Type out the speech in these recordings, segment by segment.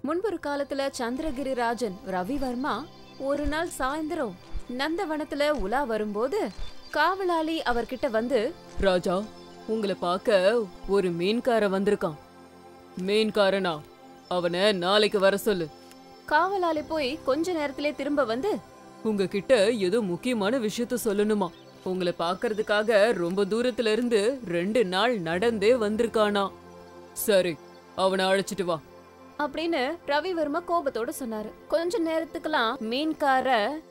முன்பொரு காலத்துல சந்திரகிரி ராஜன் ரவிவர்மா ஒரு நாள் சாயந்தரம் நந்தவனத்துல உலா வரும்போது காவலாளி அவர்கிட்ட வந்து ராஜா உங்களை பார்க்க ஒரு மீன்கார வந்திருக்கான் மீன்காரனா அவனை நாளைக்கு வர சொல்லு காவலாளி போய் கொஞ்ச நேரத்திலே திரும்ப வந்து உங்ககிட்ட ஏதோ முக்கியமான விஷயத்த சொல்லணுமா உங்களை பார்க்கறதுக்காக ரொம்ப தூரத்துல இருந்து ரெண்டு நாள் நடந்தே வந்திருக்கானா சரி அவனை அழைச்சிட்டு வா அப்படின்னு ரவிவர்மா கோபத்தோட சொன்னாரு கொஞ்ச நேரத்துக்குலாம் மீன்கார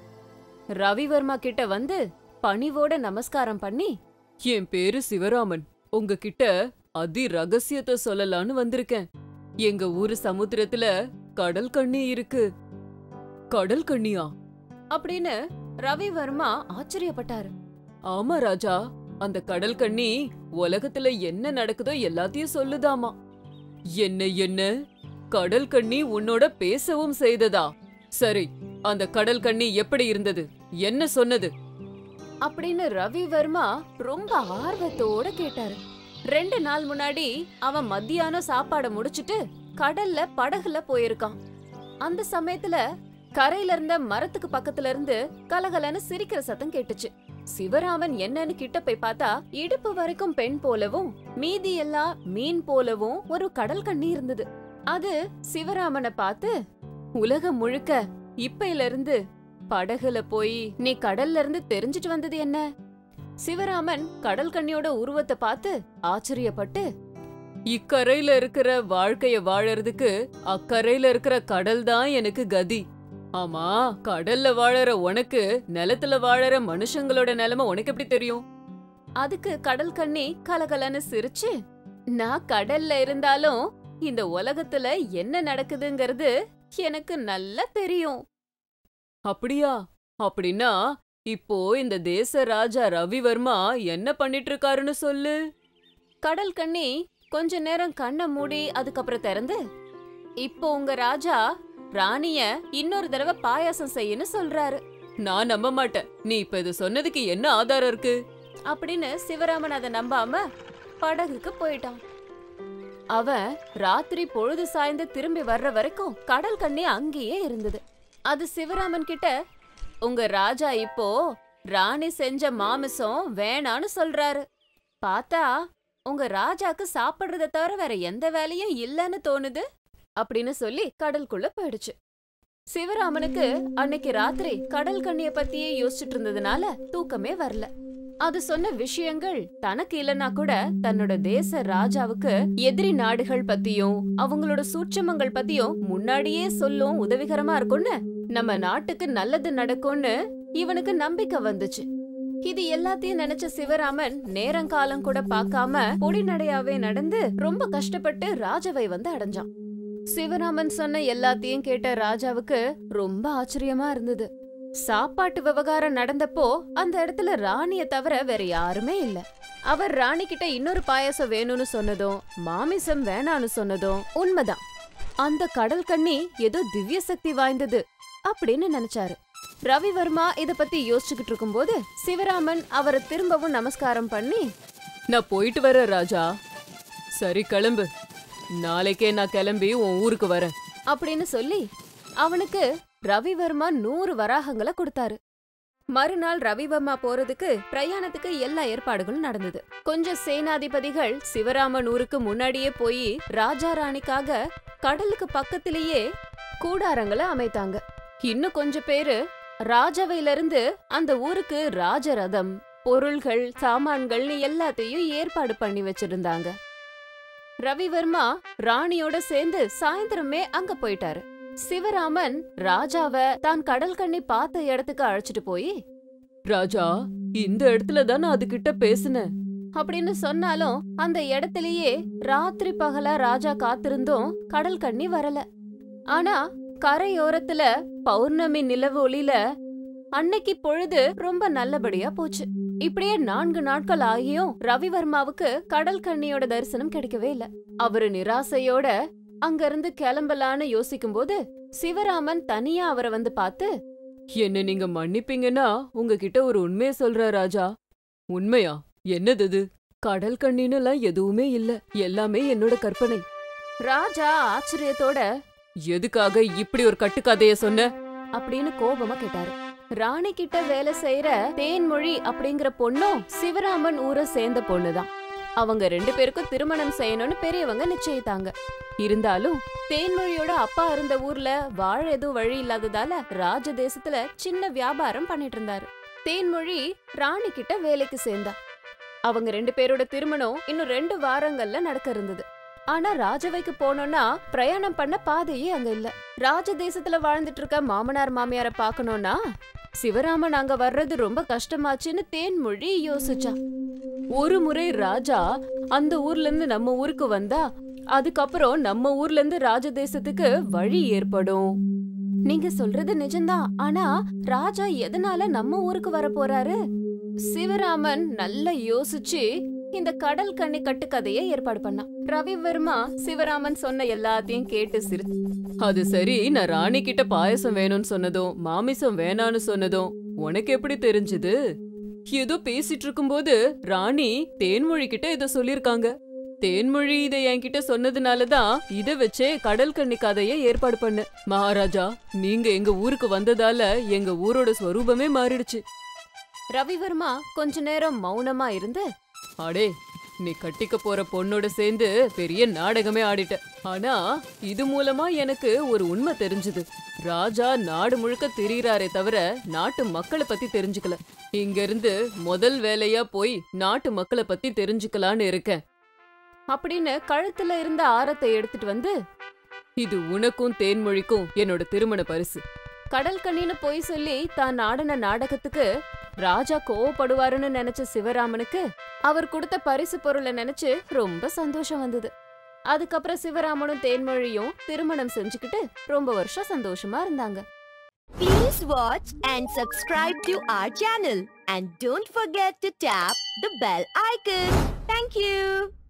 ரவிவர்மா கிட்ட வந்து பணிவோட நமஸ்காரம் பண்ணி என் பேரு சிவராமன் உங்ககிட்ட அதி ரகசியத்தை சொல்லலான்னு வந்திருக்கேன் எங்க ஊரு சமுத்திரத்துல கடல் கண்ணி இருக்கு கடல் கண்ணியா அப்படின்னு ரவிவர்மா ஆச்சரியப்பட்டாரு ஆமா ராஜா அந்த கடல் கண்ணி உலகத்துல என்ன நடக்குதோ எல்லாத்தையும் சொல்லுதாமா என்ன என்ன கடல் கண்ணி உன்னோட பேசவும் செய்ததா சரி அந்த கடல் கண்ணி எப்படி இருந்தது என்ன சொன்னது அப்படின்னு ரவிவர்மா ரொம்ப ஆர்வத்தோட கேட்டாரு ரெண்டு நாள் முன்னாடி அவன் மத்தியானம் சாப்பாட முடிச்சிட்டு கடல்ல படகுல போயிருக்கான் அந்த சமயத்துல கரையில இருந்த மரத்துக்கு பக்கத்துல இருந்து கலகலன்னு சிரிக்கிற சத்தம் கேட்டுச்சு சிவராமன் என்னன்னு கிட்ட போய் பார்த்தா இடுப்பு வரைக்கும் பெண் போலவும் மீதி எல்லாம் மீன் போலவும் ஒரு கடல் கண்ணி இருந்தது அது சிவராமனை பார்த்து உலகம் முழுக்க இப்பையில இருந்து படகுல போய் நீ கடல்ல இருந்து தெரிஞ்சிட்டு வந்தது என்ன சிவராமன் கடல் கண்ணியோட உருவத்தை பார்த்து ஆச்சரியப்பட்டு இக்கரையில இருக்கிற வாழ்க்கைய வாழறதுக்கு அக்கரையில இருக்கிற கடல் தான் எனக்கு கதி ஆமா கடல்ல வாழற உனக்கு நிலத்துல வாழற மனுஷங்களோட நிலைமை உனக்கு எப்படி தெரியும் அதுக்கு கடல் கண்ணி கலகலன்னு சிரிச்சு நான் கடல்ல இருந்தாலும் இந்த உலகத்துல என்ன நடக்குதுங்கிறது எனக்கு நல்லா தெரியும் அப்படியா அப்படின்னா இப்போ இந்த தேச ராஜா ரவிவர்மா என்ன பண்ணிட்டு இருக்காருன்னு சொல்லு கடல் கண்ணி கொஞ்ச நேரம் கண்ணை மூடி அதுக்கப்புறம் திறந்து இப்போ உங்க ராஜா ராணிய இன்னொரு தடவை பாயாசம் செய்யன்னு சொல்றாரு நான் நம்ப மாட்டேன் நீ இப்ப இது சொன்னதுக்கு என்ன ஆதாரம் இருக்கு அப்படின்னு சிவராமன் அதை நம்பாம படகுக்கு போயிட்டான் அவன் ராத்திரி பொழுது சாய்ந்து திரும்பி வர்ற வரைக்கும் கடல் கண்ணி அங்கேயே இருந்தது அது சிவராமன் கிட்ட உங்க ராஜா இப்போ ராணி செஞ்ச மாமிசம் வேணான்னு சொல்றாரு பார்த்தா உங்க ராஜாக்கு சாப்பிடுறத தவிர வேற எந்த வேலையும் இல்லைன்னு தோணுது அப்படின்னு சொல்லி கடலுக்குள்ள போயிடுச்சு சிவராமனுக்கு அன்னைக்கு ராத்திரி கடல் கண்ணிய பத்தியே யோசிச்சுட்டு இருந்ததுனால தூக்கமே வரல அது சொன்ன விஷயங்கள் தனக்கு இல்லனா கூட தன்னோட தேச ராஜாவுக்கு எதிரி நாடுகள் பத்தியும் அவங்களோட சூட்சமங்கள் பத்தியும் முன்னாடியே சொல்லும் உதவிகரமா இருக்கும்னு நம்ம நாட்டுக்கு நல்லது நடக்கும்னு இவனுக்கு நம்பிக்கை வந்துச்சு இது எல்லாத்தையும் நினைச்ச சிவராமன் நேரங்காலம் கூட பார்க்காம பொடிநடையாவே நடந்து ரொம்ப கஷ்டப்பட்டு ராஜாவை வந்து அடைஞ்சான் சிவராமன் சொன்ன எல்லாத்தையும் கேட்ட ராஜாவுக்கு ரொம்ப ஆச்சரியமா இருந்தது சாப்பாட்டு விவகாரம் நடந்தப்போ அந்த இடத்துல ராணிய தவிர வேற யாருமே இல்ல அவர் ராணி கிட்ட இன்னொரு பாயாசம் வேணும்னு சொன்னதும் மாமிசம் வேணான்னு சொன்னதும் உண்மைதான் அந்த கடல் கண்ணி ஏதோ திவ்ய சக்தி வாய்ந்தது அப்படின்னு நினைச்சாரு ரவிவர்மா இத பத்தி யோசிச்சுக்கிட்டு இருக்கும்போது சிவராமன் அவரை திரும்பவும் நமஸ்காரம் பண்ணி நான் போயிட்டு வரேன் ராஜா சரி கிளம்பு நாளைக்கே நான் கிளம்பி உன் ஊருக்கு வரேன் அப்படின்னு சொல்லி அவனுக்கு ரவிவர்மா நூறு வராகங்களை கொடுத்தாரு மறுநாள் ரவிவர்மா போறதுக்கு பிரயாணத்துக்கு எல்லா ஏற்பாடுகளும் நடந்தது கொஞ்சம் சேனாதிபதிகள் சிவராமன் ஊருக்கு முன்னாடியே போய் ராஜா ராணிக்காக கடலுக்கு பக்கத்திலேயே கூடாரங்களை அமைத்தாங்க இன்னும் கொஞ்சம் பேரு ராஜவையில இருந்து அந்த ஊருக்கு ராஜரதம் பொருள்கள் சாமான்கள்னு எல்லாத்தையும் ஏற்பாடு பண்ணி வச்சிருந்தாங்க ரவிவர்மா ராணியோட சேர்ந்து சாயந்தரமே அங்க போயிட்டாரு சிவராமன் ராஜாவ தான் கடல் கண்ணி பார்த்த இடத்துக்கு அழைச்சிட்டு போய் ராஜா இந்த இடத்துல தான் நான் அதுகிட்ட பேசினேன் அப்படின்னு சொன்னாலும் அந்த இடத்துலயே ராத்திரி பகலா ராஜா காத்திருந்தும் கடல் கண்ணி வரல ஆனா கரையோரத்துல பௌர்ணமி நிலவு ஒளியில அன்னைக்கு பொழுது ரொம்ப நல்லபடியா போச்சு இப்படியே நான்கு நாட்கள் ஆகியும் ரவிவர்மாவுக்கு கடல் கண்ணியோட தரிசனம் கிடைக்கவே இல்ல அவரு நிராசையோட அங்கிருந்து கிளம்பலான்னு யோசிக்கும்போது சிவராமன் தனியா அவரை வந்து பார்த்து என்ன நீங்க மன்னிப்பீங்கன்னா உங்ககிட்ட ஒரு உண்மைய சொல்ற ராஜா உண்மையா என்னது இது கடல் கண்ணின்னுலாம் எதுவுமே இல்ல எல்லாமே என்னோட கற்பனை ராஜா ஆச்சரியத்தோட எதுக்காக இப்படி ஒரு கட்டுக்கதைய சொன்ன அப்படின்னு கோபமா கேட்டாரு ராணி கிட்ட வேலை செய்யற தேன்மொழி அப்படிங்கிற பொண்ணும் சிவராமன் ஊரை சேர்ந்த பொண்ணுதான் அவங்க ரெண்டு பேருக்கும் திருமணம் செய்யணும்னு பெரியவங்க நிச்சயித்தாங்க இருந்தாலும் தேன்மொழியோட அப்பா இருந்த ஊர்ல வாழ எதுவும் வழி இல்லாததால ராஜ தேசத்துல சின்ன வியாபாரம் பண்ணிட்டு இருந்தாரு தேன்மொழி ராணி கிட்ட வேலைக்கு சேர்ந்தா அவங்க ரெண்டு பேரோட திருமணம் இன்னும் ரெண்டு வாரங்கள்ல நடக்க இருந்தது ஆனா ராஜவைக்கு போனோம்னா பிரயாணம் பண்ண பாதையே அங்க இல்ல ராஜ தேசத்துல வாழ்ந்துட்டு இருக்க மாமனார் மாமியார பாக்கணும்னா சிவராமன் அங்க வர்றது ரொம்ப கஷ்டமாச்சுன்னு தேன்மொழி யோசிச்சா ஒரு முறை ராஜா அந்த ஊர்ல இருந்து நம்ம ஊருக்கு வந்தா அதுக்கப்புறம் நம்ம ஊர்ல இருந்து ராஜ தேசத்துக்கு வழி ஏற்படும் நீங்க சொல்றது நிஜம்தான் ஆனா ராஜா எதனால நம்ம ஊருக்கு வர போறாரு சிவராமன் நல்லா யோசிச்சு இந்த கடல் கண்ணி கட்டுக்கதையை ஏற்பாடு பண்ணான் ரவிவர்மா சிவராமன் சொன்ன எல்லாத்தையும் கேட்டு சிரி அது சரி நான் ராணி கிட்ட பாயசம் வேணும்னு சொன்னதும் மாமிசம் வேணான்னு சொன்னதும் உனக்கு எப்படி தெரிஞ்சது ஏதோ பேசிட்டு இருக்கும்போது ராணி தேன்மொழி கிட்ட இத சொல்லிருக்காங்க தேன்மொழி இத என்கிட்ட சொன்னதுனாலதான் இத வச்சே கடல் கண்ணி கதைய ஏற்பாடு பண்ண மகாராஜா நீங்க எங்க ஊருக்கு வந்ததால எங்க ஊரோட ஸ்வரூபமே மாறிடுச்சு ரவிவர்மா கொஞ்ச நேரம் மௌனமா இருந்து அடே நீ கட்டிக்க போற பொண்ணோட சேர்ந்து பெரிய நாடகமே ஆடிட்ட ஆனா இது மூலமா எனக்கு ஒரு உண்மை தெரிஞ்சது ராஜா நாடு முழுக்க திரியிறாரே தவிர நாட்டு மக்களை பத்தி தெரிஞ்சுக்கல இங்க இருந்து முதல் வேலையா போய் நாட்டு மக்களை பத்தி தெரிஞ்சுக்கலான்னு இருக்கேன் அப்படின்னு கழுத்துல இருந்த ஆரத்தை எடுத்துட்டு வந்து இது உனக்கும் தேன்மொழிக்கும் என்னோட திருமண பரிசு கடல் கண்ணின்னு போய் சொல்லி தான் ஆடின நாடகத்துக்கு ராஜா கோவப்படுவாருன்னு நினைச்ச சிவராமனுக்கு அவர் கொடுத்த பரிசு பொருளை நினைச்சு ரொம்ப சந்தோஷம் வந்தது அதுக்கப்புறம் சிவராமனும் தேன்மொழியும் திருமணம் செஞ்சுக்கிட்டு ரொம்ப வருஷம் சந்தோஷமா இருந்தாங்க Please watch and subscribe to our channel and don't forget to tap the bell icon. Thank you.